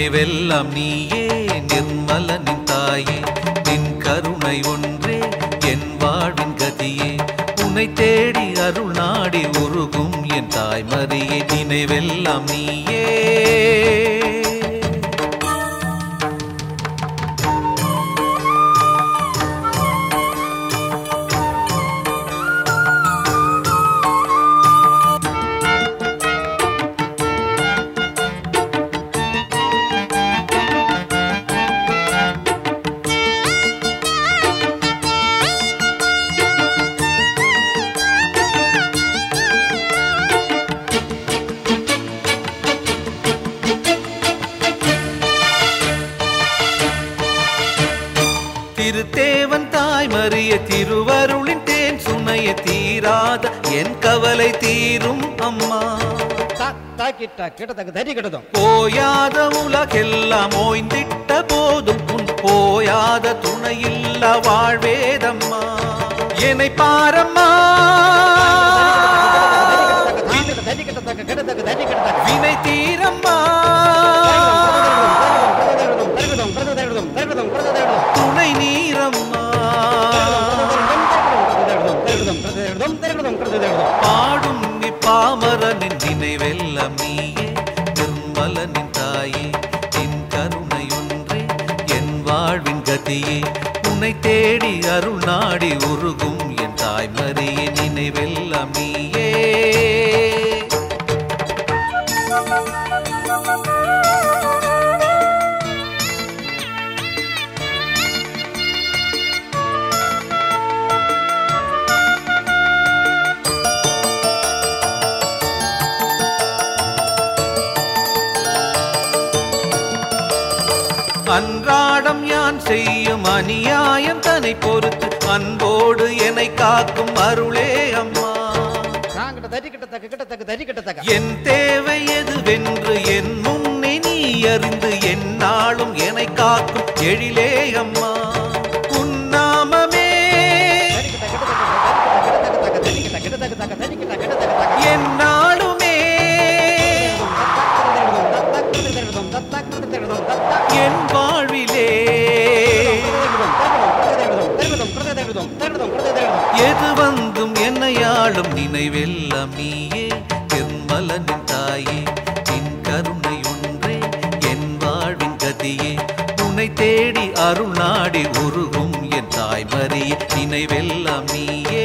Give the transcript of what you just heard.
நினைவெல்லாம் நீயே நிர்மலனின் தாயே நின் கருணை ஒன்றே என் வாழ்வின் கதியே உன்னை தேடி அருள் நாடி உருகும் என் தாய்மறியே நினைவெல்லாம் நீயே திருத்தேவன் தாய் மறிய திருவருளின் தேன் சுனைய தீராத என் கவலை தீரும் அம்மா தாக்கிட்ட கிட்டத்தக்க தறி கிட்டதும் போயாத உலகெல்லாம் ஓய்ந்திட்ட போதும் உன் போயாத துணையில்ல வாழ்வேதம்மா என்னை பாரம்மா தறி கிட்டத்தக்க கிட்டத்தக்க தறி கிட்டத்தக்க வினை தீரம்மா தருகதும் தருகதும் தருகதும் தருகதும் துணை நீரம்மா பாடும் நீ பாமரனின் நினைவெல்லாம் நீயே நிர்மலனின் தாயே என் கருணை ஒன்றே என் வாழ்வின் கதியே உன்னை தேடி அருள் நாடி உருகும் என் தாய்மறியே நினைவெல்லாம் நீயே அன்றாடம் யான் செய்யும் அநியாயம் தன்னை பொறுத்து அன்போடு என்னை காக்கும் அருளே அம்மா என் தேவை எதுவென்று என் முன்னே நீ அறிந்து என்னாலும் என்னை காக்கும் எழிலே அம்மா உன்னாமமே என்னாலுமே என் வாழ்விலே எது வந்தும் என்னையாளும் நினைவெல்லாம் நீயே நிர்மலனின் தாயே என் கருணை ஒன்றே என் வாழ்வின் கதியே உன்னை தேடி அருள் நாடி உருகும் என் தாய்மறியே நினைவெல்லாம் நீயே